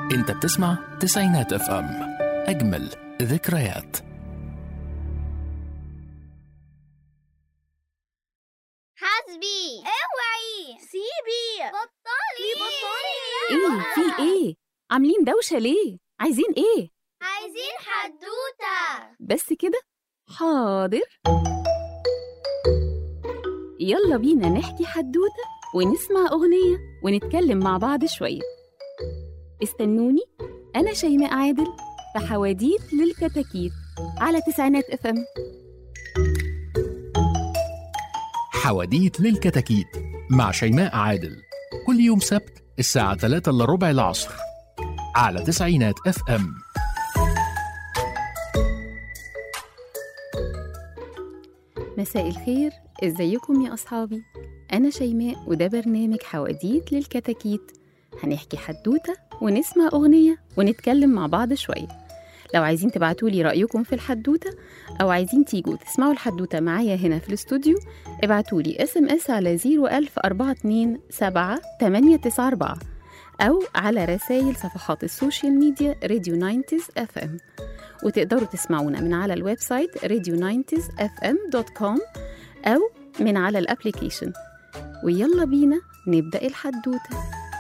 انت بتسمع تسعينات اف ام اجمل ذكريات حاسبي اوعي سيبي بطلي بطلي ايه في ايه عاملين دوشه ليه عايزين ايه عايزين حدوتة بس كده حاضر يلا بينا نحكي حدوته ونسمع اغنيه ونتكلم مع بعض شويه استنوني انا شيماء عادل في حواديت للكتاكيت على تسعينات اف ام حواديت للكتاكيت مع شيماء عادل كل يوم سبت الساعة 3 إلا ربع العصر على تسعينات اف ام مساء الخير ازيكم يا اصحابي انا شيماء وده برنامج حواديت للكتاكيت هنحكي حدوته ونسمع اغنيه ونتكلم مع بعض شويه لو عايزين تبعتولي رايكم في الحدوته او عايزين تيجوا تسمعوا الحدوته معايا هنا في الاستوديو ابعتولي اس ام اس على 01042 او على رسائل صفحات السوشيال ميديا راديو 90 اف ام وتقدروا تسمعونا من على الويب سايت radio90fm.com أو من على الابليكيشن ويلا بينا نبدأ الحدوتة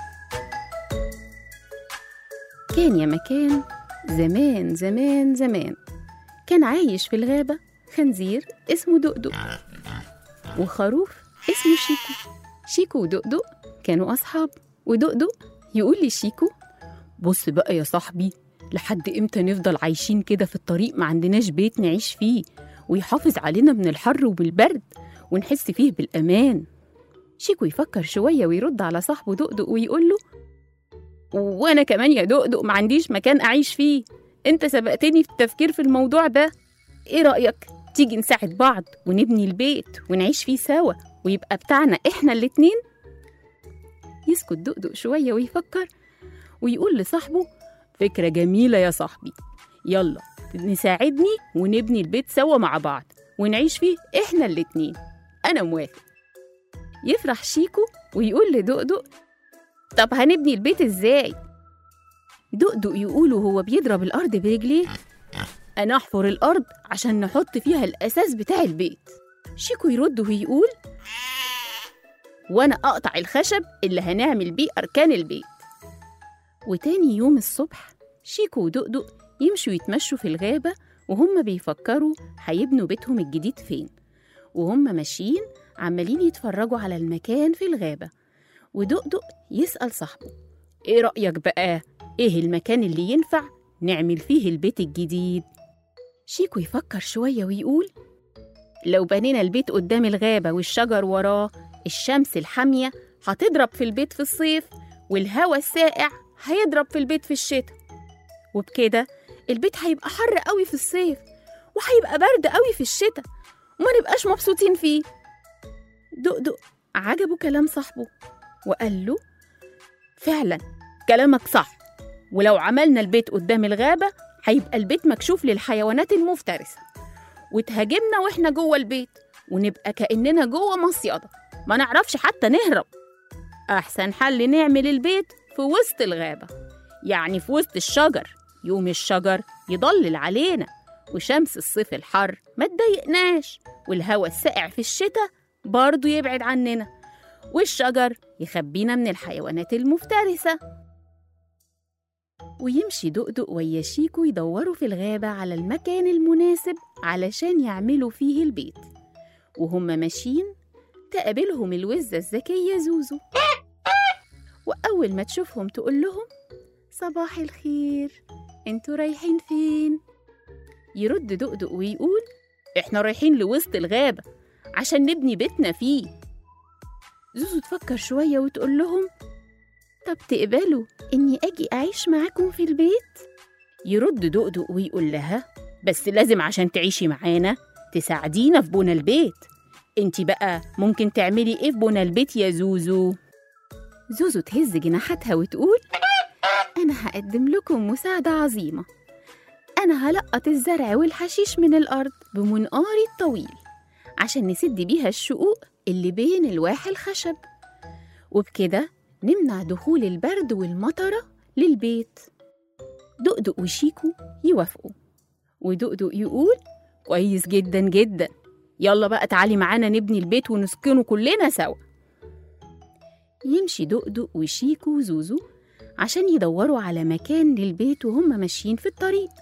كان يا مكان زمان زمان زمان كان عايش في الغابة خنزير اسمه دقدق وخروف اسمه شيكو شيكو ودقدق كانوا أصحاب ودقدق يقول لي شيكو بص بقى يا صاحبي لحد امتى نفضل عايشين كده في الطريق ما عندناش بيت نعيش فيه ويحافظ علينا من الحر وبالبرد ونحس فيه بالأمان شيكو يفكر شوية ويرد على صاحبه دقدق ويقول له وأنا كمان يا دقدق ما عنديش مكان أعيش فيه أنت سبقتني في التفكير في الموضوع ده إيه رأيك؟ تيجي نساعد بعض ونبني البيت ونعيش فيه سوا ويبقى بتاعنا إحنا الاتنين يسكت دقدق شوية ويفكر ويقول لصاحبه فكرة جميلة يا صاحبي يلا نساعدني ونبني البيت سوا مع بعض ونعيش فيه إحنا الاتنين أنا موافق يفرح شيكو ويقول لدقدق طب هنبني البيت إزاي؟ دقدق يقول وهو بيضرب الأرض برجليه أنا أحفر الأرض عشان نحط فيها الأساس بتاع البيت شيكو يرد ويقول وأنا أقطع الخشب اللي هنعمل بيه أركان البيت وتاني يوم الصبح شيكو ودقدق يمشوا يتمشوا في الغابة وهم بيفكروا هيبنوا بيتهم الجديد فين وهم ماشيين عمالين يتفرجوا على المكان في الغابة ودقدق يسأل صاحبه إيه رأيك بقى؟ إيه المكان اللي ينفع نعمل فيه البيت الجديد؟ شيكو يفكر شوية ويقول لو بنينا البيت قدام الغابة والشجر وراه الشمس الحامية هتضرب في البيت في الصيف والهواء الساقع هيضرب في البيت في الشتاء وبكده البيت هيبقى حر قوي في الصيف وهيبقى برد قوي في الشتاء وما نبقاش مبسوطين فيه دقدق عجبه كلام صاحبه وقال له فعلا كلامك صح ولو عملنا البيت قدام الغابة هيبقى البيت مكشوف للحيوانات المفترسة وتهاجمنا واحنا جوه البيت ونبقى كأننا جوه مصيدة ما نعرفش حتى نهرب أحسن حل نعمل البيت في وسط الغابة يعني في وسط الشجر يوم الشجر يضلل علينا وشمس الصيف الحر ما تضايقناش والهواء الساقع في الشتاء برضه يبعد عننا والشجر يخبينا من الحيوانات المفترسة ويمشي دقدق ويا شيكو يدوروا في الغابة على المكان المناسب علشان يعملوا فيه البيت وهم ماشيين تقابلهم الوزة الذكية زوزو وأول ما تشوفهم تقول لهم صباح الخير انتوا رايحين فين؟ يرد دقدق ويقول احنا رايحين لوسط الغابة عشان نبني بيتنا فيه زوزو تفكر شوية وتقول لهم طب تقبلوا إني أجي أعيش معاكم في البيت؟ يرد دقدق ويقول لها بس لازم عشان تعيشي معانا تساعدينا في بنا البيت انتي بقى ممكن تعملي ايه في بنا البيت يا زوزو؟ زوزو تهز جناحاتها وتقول أنا هقدم لكم مساعدة عظيمة أنا هلقط الزرع والحشيش من الأرض بمنقاري الطويل عشان نسد بيها الشقوق اللي بين الواح الخشب وبكده نمنع دخول البرد والمطرة للبيت دقدق وشيكو يوافقوا ودقدق يقول كويس جدا جدا يلا بقى تعالي معانا نبني البيت ونسكنه كلنا سوا يمشي دقدق وشيكو وزوزو عشان يدوروا على مكان للبيت وهم ماشيين في الطريق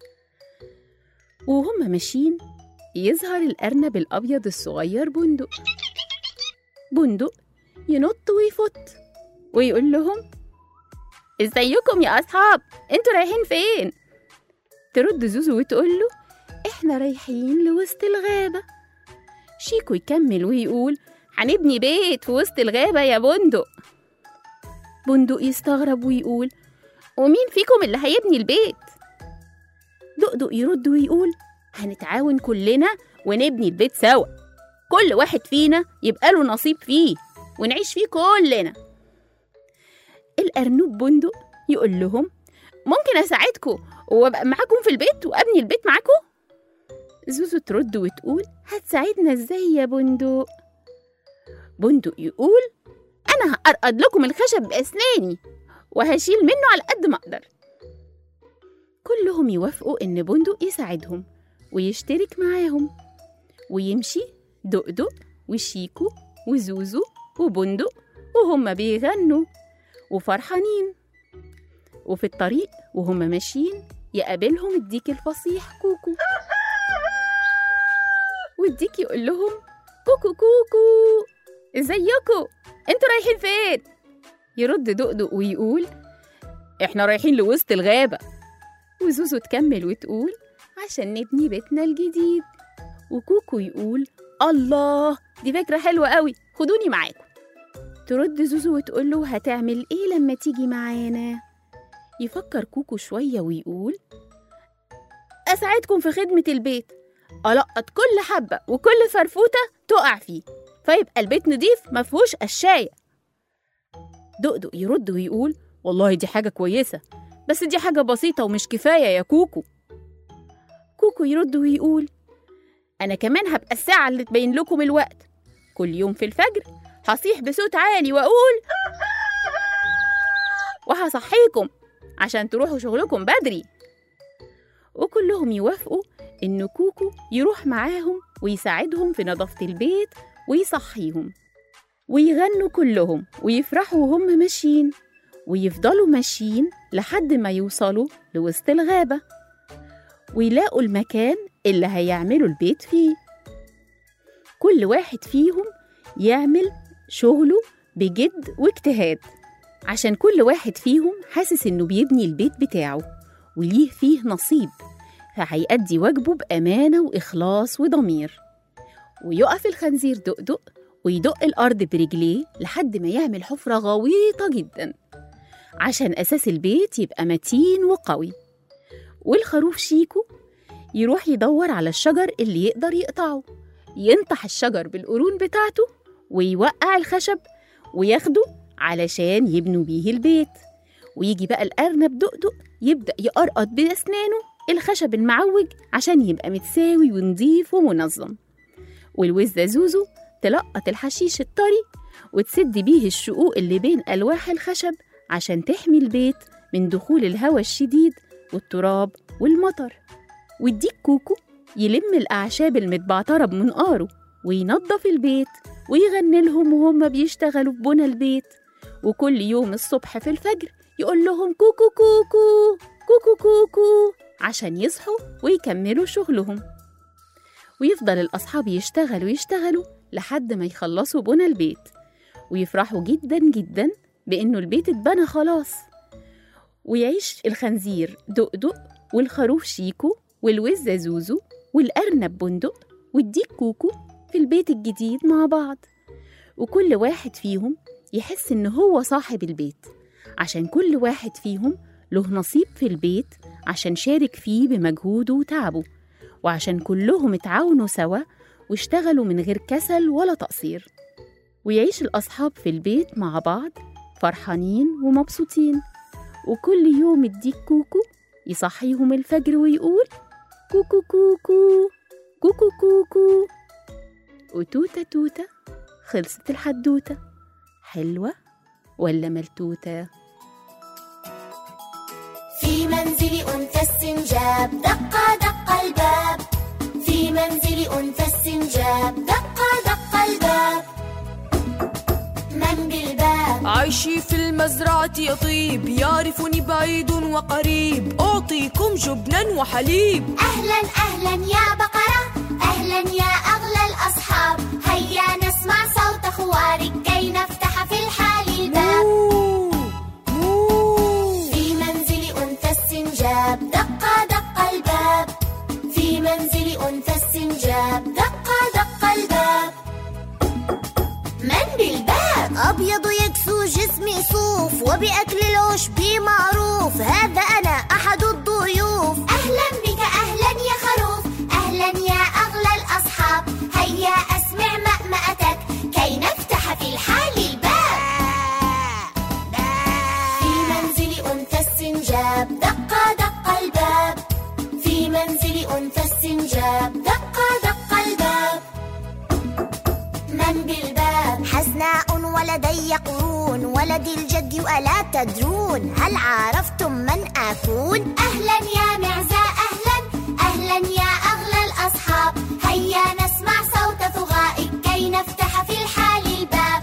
وهم ماشيين يظهر الأرنب الأبيض الصغير بندق بندق ينط ويفت ويقول لهم ازيكم يا أصحاب انتوا رايحين فين؟ ترد زوزو وتقول له احنا رايحين لوسط الغابة شيكو يكمل ويقول هنبني بيت في وسط الغابة يا بندق بندق يستغرب ويقول ومين فيكم اللي هيبني البيت؟ دقدق يرد ويقول هنتعاون كلنا ونبني البيت سوا كل واحد فينا يبقى له نصيب فيه ونعيش فيه كلنا الأرنوب بندق يقول لهم ممكن أساعدكم وأبقى معاكم في البيت وأبني البيت معاكم زوزو ترد وتقول هتساعدنا ازاي يا بندق بندق يقول أنا هأرقد لكم الخشب بأسناني وهشيل منه على قد ما أقدر كلهم يوافقوا إن بندق يساعدهم ويشترك معاهم ويمشي دقدق وشيكو وزوزو وبندق وهم بيغنوا وفرحانين وفي الطريق وهم ماشيين يقابلهم الديك الفصيح كوكو والديك يقول لهم كوكو كوكو ازيكم انتوا رايحين فين يرد دقدق ويقول احنا رايحين لوسط الغابة وزوزو تكمل وتقول عشان نبني بيتنا الجديد وكوكو يقول الله دي فكرة حلوة قوي خدوني معاكم ترد زوزو وتقول له هتعمل ايه لما تيجي معانا يفكر كوكو شوية ويقول أساعدكم في خدمة البيت ألقط كل حبة وكل فرفوتة تقع فيه فيبقى البيت نضيف مفهوش قشاية دقدق يرد ويقول والله دي حاجة كويسة بس دي حاجة بسيطة ومش كفاية يا كوكو كوكو يرد ويقول أنا كمان هبقى الساعة اللي تبين لكم الوقت كل يوم في الفجر هصيح بصوت عالي وأقول وهصحيكم عشان تروحوا شغلكم بدري وكلهم يوافقوا إن كوكو يروح معاهم ويساعدهم في نظافة البيت ويصحيهم ويغنوا كلهم ويفرحوا وهم ماشيين ويفضلوا ماشيين لحد ما يوصلوا لوسط الغابة ويلاقوا المكان اللي هيعملوا البيت فيه كل واحد فيهم يعمل شغله بجد واجتهاد عشان كل واحد فيهم حاسس إنه بيبني البيت بتاعه وليه فيه نصيب فهيأدي واجبه بأمانة وإخلاص وضمير ويقف الخنزير دقدق ويدق الأرض برجليه لحد ما يعمل حفرة غويطة جدا عشان أساس البيت يبقى متين وقوي والخروف شيكو يروح يدور على الشجر اللي يقدر يقطعه ينطح الشجر بالقرون بتاعته ويوقع الخشب وياخده علشان يبنوا بيه البيت ويجي بقى الأرنب دقدق يبدأ يقرقط بأسنانه الخشب المعوج عشان يبقى متساوي ونضيف ومنظم والوزة زوزو تلقط الحشيش الطري وتسد بيه الشقوق اللي بين ألواح الخشب عشان تحمي البيت من دخول الهواء الشديد والتراب والمطر والديك كوكو يلم الأعشاب المتبعترة بمنقاره وينظف البيت ويغني لهم وهم بيشتغلوا في بنا البيت وكل يوم الصبح في الفجر يقول لهم كوكو كوكو كوكو كوكو عشان يصحوا ويكملوا شغلهم ويفضل الأصحاب يشتغلوا يشتغلوا لحد ما يخلصوا بنا البيت ويفرحوا جدا جدا بإنه البيت اتبنى خلاص ويعيش الخنزير دقدق والخروف شيكو والوزة زوزو والأرنب بندق والديك كوكو في البيت الجديد مع بعض وكل واحد فيهم يحس إن هو صاحب البيت عشان كل واحد فيهم له نصيب في البيت عشان شارك فيه بمجهوده وتعبه وعشان كلهم اتعاونوا سوا واشتغلوا من غير كسل ولا تقصير ويعيش الأصحاب في البيت مع بعض فرحانين ومبسوطين وكل يوم الديك كوكو يصحيهم الفجر ويقول كوكو كوكو كوكو كوكو وتوتة توتة خلصت الحدوتة حلوة ولا ملتوتة في مدينة منزل أنثى السنجاب دق دق الباب في منزل أنثى السنجاب دق دق الباب من بالباب عيشي في المزرعة يطيب يعرفني بعيد وقريب أعطيكم جبنا وحليب أهلا أهلا يا بقرة أهلا يا أغلى الأصحاب هيا نسمع صوت خوارك كي نفتح في الحال الباب مو مو في منزل أنثى السنجاب دق دق الباب في منزل أنثى السنجاب دق دق الباب من بالباب أبيض يكسو جسمي صوف وبأكل العشب معروف هذا أنا أحد الضيوف أهلا بك أهلا يا خروف أهلا يا أغلى الأصحاب هيا أسمع مأمأتك كي نفتح في الحال الباب في منزل أنثى السنجاب دق دق الباب في منزل أنثى السنجاب دق دق الباب من بالباب حسناء ولدي قرون ولدي الجد ألا تدرون هل عرفتم من أكون؟ أهلا يا معزة أهلا أهلا يا أغلى الأصحاب هيا نسمع صوت ثغائك كي نفتح في الحال الباب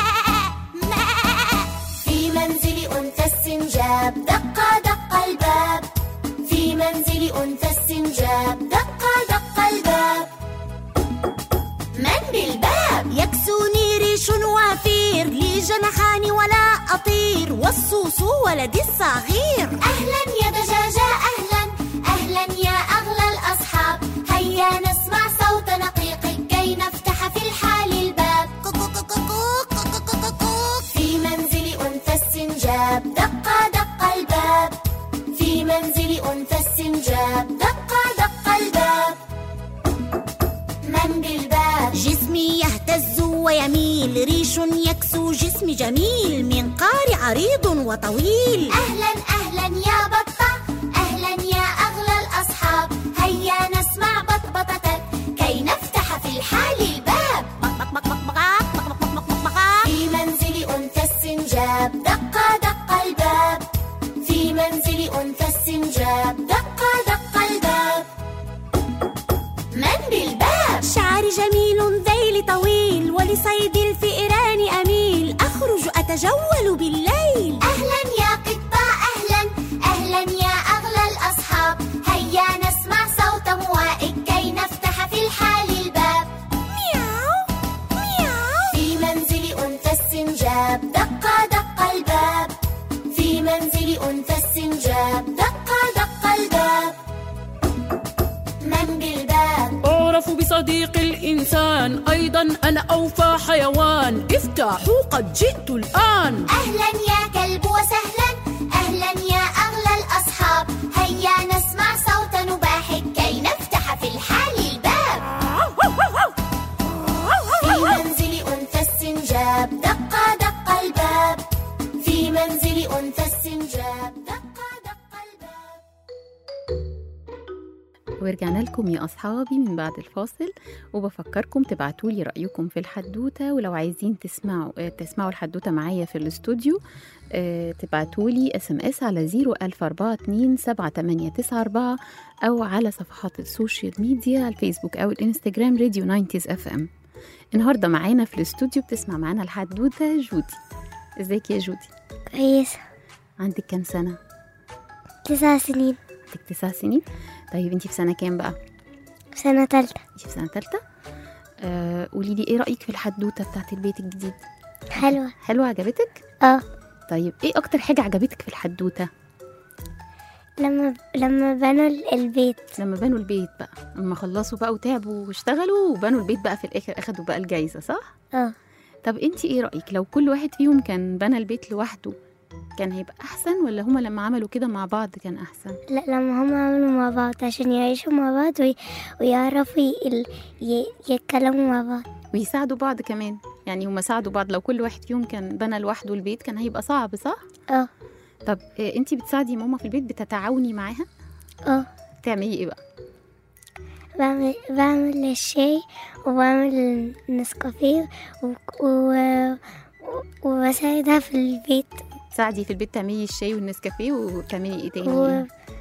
في منزل أنثى السنجاب دق دق الباب في منزل أنثى السنجاب دق دق الباب من بالباب يكسوني ريش وافير لي جناحان ولا أطير والصوص ولدي الصغير أهلا يا دجاجة أهلا أهلا يا أغلى الأصحاب هيا نسمع صوت نقيقك كي نفتح في الحال الباب في منزل أنثى السنجاب دق دق الباب في منزل أنثى السنجاب دق دق الباب من بالباب جسمي يهتز ويميل ريش يكسو جسمي جميل منقار عريض وطويل أهلا أهلا يا بطة أهلا يا أغلى الأصحاب هيا نسمع بطبطتك كي نفتح في الحال الباب في منزل أنثى السنجاب دق دق الباب في منزل أنثى السنجاب دق دق الباب من بالباب شعري جميل ذيل طويل ولصيد الفئران أميل أخرج أتجول بالليل أهلا يا قطة أهلا أهلا يا أغلى الأصحاب هيا نسمع صوت موائك كي نفتح في الحال الباب مياو مياو في منزل أنثى السنجاب دق دق الباب في منزل أنثى السنجاب دق دق الباب من بالباب أعرف بصديق الإنسان أيضا أنا أوفى حيوان افتحوا قد جئت الآن أهلا يا كلب وسهلا أهلا يا أغلى الأصحاب هيا نسمع صوت نباحك كي نفتح في الحال الباب في منزل أنثى السنجاب دق دق الباب في منزل أنثى السنجاب دق دق الباب ورجعنا لكم يا أصحابي من بعد الفاصل وبفكركم تبعتوا لي رأيكم في الحدوتة ولو عايزين تسمعوا آه، تسمعوا الحدوتة معايا في الاستوديو آه، تبعتوا لي اس ام اس على 00427 أو على صفحات السوشيال ميديا الفيسبوك أو الانستجرام راديو 90 اف ام النهارده معانا في الاستوديو بتسمع معانا الحدوتة جودي ازيك يا جودي كويس عندك كام سنة؟ تسع سنين عندك تسع سنين طيب انتي في سنة كام بقى؟ سنة تالتة انتي في سنة تالتة آه قولي لي ايه رأيك في الحدوتة بتاعت البيت الجديد حلوة حلوة عجبتك اه طيب ايه اكتر حاجة عجبتك في الحدوتة لما لما بنوا ال- البيت لما بنوا البيت بقى لما خلصوا بقى وتعبوا واشتغلوا وبنوا البيت بقى في الاخر اخدوا بقى الجايزة صح اه طب انتي ايه رأيك لو كل واحد فيهم كان بنى البيت لوحده كان هيبقى احسن ولا هما لما عملوا كده مع بعض كان احسن لا لما هم عملوا مع بعض عشان يعيشوا مع بعض وي... ويعرفوا ي... ال- ي... يتكلموا مع بعض ويساعدوا بعض كمان يعني هما ساعدوا بعض لو كل واحد فيهم كان بنى لوحده البيت كان هيبقى صعب صح اه طب إيه انتي بتساعدي ماما في البيت بتتعاوني معاها اه تعملي ايه بقى بعمل بعمل الشاي وبعمل النسكافيه و... و... وبساعدها في البيت تساعدي في البيت تعملي الشاي والنسكافيه وبتعملي ايه تاني و...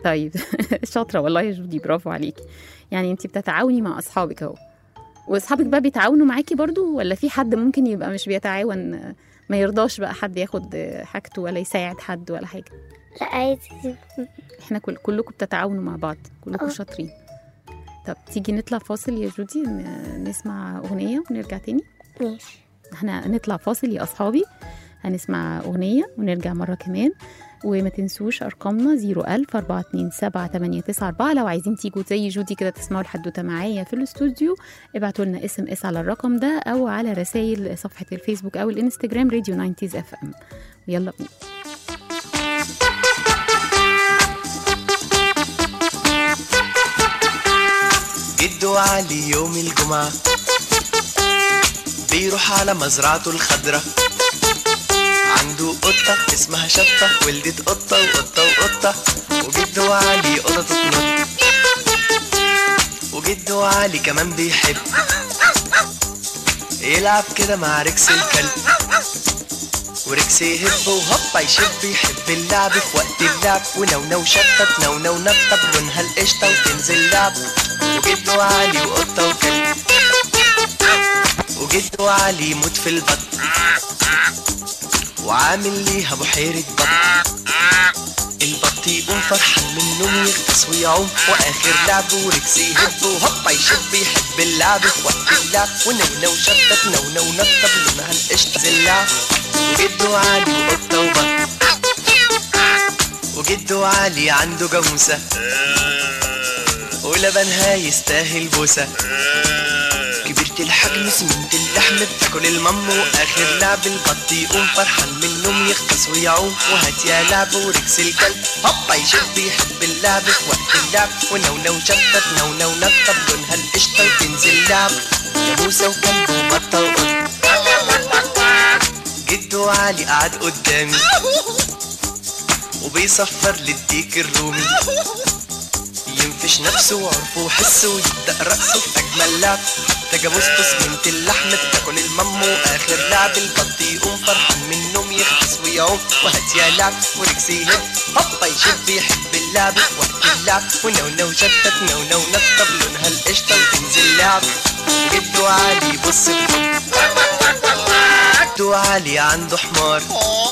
طيب شاطره والله يا جودي برافو عليكي يعني انت بتتعاوني مع اصحابك اهو واصحابك بقى بيتعاونوا معاكي برضو ولا في حد ممكن يبقى مش بيتعاون آه، ما يرضاش بقى حد ياخد آه، حاجته ولا يساعد حد ولا حاجه لا عادي احنا كل كلكم بتتعاونوا مع بعض كلكم آه. شاطرين طب تيجي نطلع فاصل يا جودي ن- نسمع اغنيه ونرجع تاني ماشي احنا هنطلع فاصل يا اصحابي هنسمع اغنيه ونرجع مره كمان وما تنسوش ارقامنا 01000 427 894 لو عايزين تيجوا زي جودي كده تسمعوا الحدوته معايا في الاستوديو ابعتوا لنا اس ام اس على الرقم ده او على رسائل صفحه الفيسبوك او الانستجرام راديو 90 اف ام ويلا بينا جدو علي يوم الجمعة بيروح على مزرعته الخضرة عنده قطة اسمها شطة ولدت قطة وقطة وقطة وجدو علي قطة تتنط وجدو علي كمان بيحب يلعب كده مع ركس الكلب وركس يهب وهوبا يشب يحب اللعب في وقت اللعب ونونو شطة نونو نطة بلونها القشطة وتنزل لعب وجدو علي وقطة وكلب وجدو علي يموت في البط وعامل ليها بحيرة بط البط يقوم فرحان من النوم يغطس ويعوم واخر لعب وركس يهب وهوبا يشب يحب اللعب في وقت اللعب ونونو شطة نونو نطة بلونها القشطة زلع وجدو علي وقطة وبط وجدو علي عنده جاموسة ولبنها يستاهل بوسة كبرت الحجم سمنت اللحم بتاكل المم واخر لعب البط يقوم فرحان من النوم يغطس ويعوم وهات يا لعب وركس الكلب هوبا يشب يحب اللعب في وقت اللعب ونونو شطة نونو نطة بلونها القشطة وتنزل لعب جاموسة وكلب وبطة وقط جدو علي قعد قدامي وبيصفر للديك الرومي ينفش نفسه وعرفه وحسه ويبدأ رقصه في أجمل لعب حتى جاموسته سمنت اللحم بتاكل المم وآخر لعب البط يقوم فرحان من النوم يخبز ويعوم وهات يا لعب وركس يهب هوبا يشب يحب اللعب في وقت اللعب ونونو شتت نونو نطة بلونها القشطة وتنزل لعب جدو علي بص جدو علي عنده حمار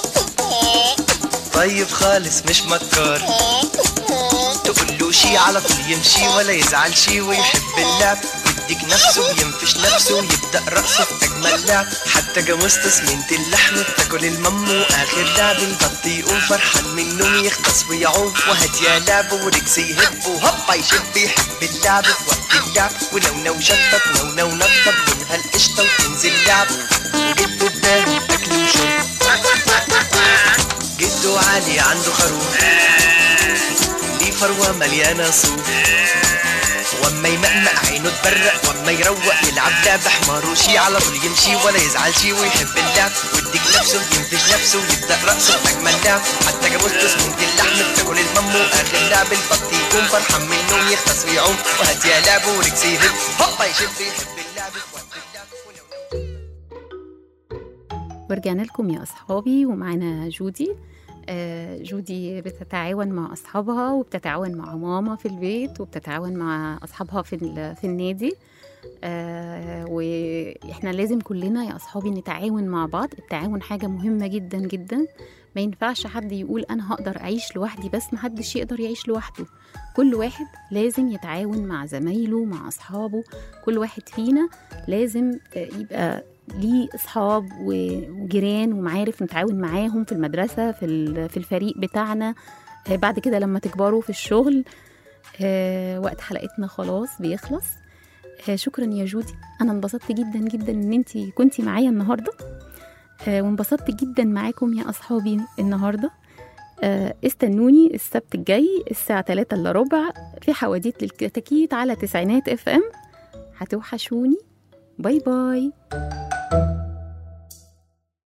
طيب خالص مش مكار تقول له شي على طول يمشي ولا يزعل شي ويحب اللعب يديك نفسه وينفش نفسه ويبدأ رقصه في أجمل لعب حتى جاموسته سمنت اللحم بتاكل المم وآخر لعب البط يقوم فرحان من النوم يغطس ويعوم وهات يا لعب وركس يهب وهوبا يشب يحب اللعب في وقت اللعب ونونو شطط نونو نطة بلونها القشطة وتنزل لعب وجدو اداله أكل وشرب جدو علي عنده خروف ليه فروة مليانة صوف واما يمقمق عينه تبرق واما يروق يلعب لعب حمار وشي على طول يمشي ولا يزعل شي ويحب اللعب ويديك نفسه ينفش نفسه ويبدا رقصه في اجمل لعب حتى جاموسته سمنت اللحم بتاكل المم واخر لعب البط يكون فرحان من النوم يختص ويعوم وهات يا لعب وركس يهب هوبا يشب يحب اللعب في وقت اللعب ولو ورجعنا لكم يا أصحابي ومعانا جودي آه، جودي بتتعاون مع أصحابها وبتتعاون مع ماما في البيت وبتتعاون مع أصحابها في, ال- في النادي آه، وإحنا لازم كلنا يا أصحابي نتعاون مع بعض التعاون حاجة مهمة جدا جدا ما ينفعش حد يقول أنا هقدر أعيش لوحدي بس محدش يقدر يعيش لوحده كل واحد لازم يتعاون مع زمايله مع أصحابه كل واحد فينا لازم آه، يبقى ليه اصحاب و- وجيران ومعارف نتعاون معاهم في المدرسه في ال- في الفريق بتاعنا آه، بعد كده لما تكبروا في الشغل آه، وقت حلقتنا خلاص بيخلص آه، شكرا يا جودي انا انبسطت جدا جدا ان انت كنتي معايا النهارده آه، وانبسطت جدا معاكم يا اصحابي النهارده آه، استنوني السبت الجاي الساعة 3 الا ربع في حواديت للكتاكيت على تسعينات اف ام هتوحشوني باي باي